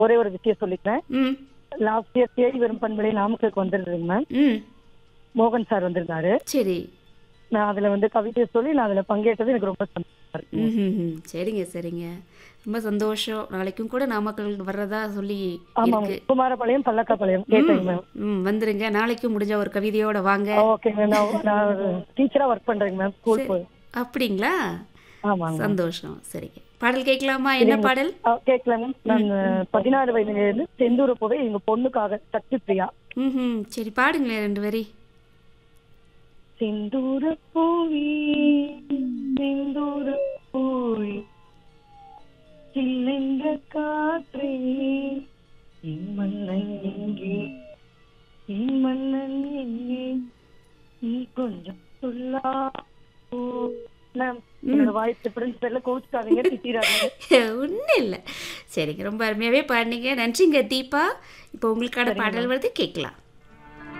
ஒரே ஒரு விஷயம் சொல்லிக்கிறேன் ம் லாஸ்ட் இயர் தேடி வரும் பண்பலை நாமக்கலுக்கு வந்திருந்தேங்க மேம் ம் மோகன் சார் வந்திருந்தாரு சரி நான் அதுல வந்து கவிதை சொல்லி நான் அதுல பங்கேற்றது எனக்கு ரொம்ப சந்தோஷமா இருக்கு ம் ம், ம். சரிங்க சரிங்க ரொம்ப சந்தோஷம் நாளைக்கும் கூட நாமக்கல் வர்றதா சொல்லி ஆமாங்க இருக்கு குமாரபாளையம் பல்லக்காபாளையம் கேட்டேங்க மேம் ம் வந்துருங்க நாளைக்கும் முடிஞ்ச ஒரு கவிதையோட வாங்க ஓகேங்க நான் நான் ஒரு டீச்சரா ஒர்க் பண்றேங்க மேம் ஸ்கூல் போய் அப்படிங்களா ஆமாங்க சந்தோஷம் சரிங்க பாடல் கேட்கலாமா என்ன பாடல் ஆ, கேட்கலாம் மேம் நான் பதினாறு வயதுல இருந்து செந்தூர போவே எங்க பொண்ணுக்காக சக்தி பிரியா ம் ம் சரி பாடுங்களேன் ரெண்டு வரி செந்தூர பூவி செந்தூர பூவி சில்லென்ற காற்றே என் மன்னன் எங்கே என் மன்னன் எங்கே நீ கொஞ்சம் சொல்லா ஓ, மேம் என்னோட வாய்ஸ் பிரின்சிபல்ல கோச்சுக்காதீங்க திட்டிடாதீங்க ஒன்றும் இல்லை சரிங்க ரொம்ப அருமையாகவே பாடினீங்க நன்றிங்க தீபா இப்போ உங்களுக்கான பாடல் வருது கேட்கலாம்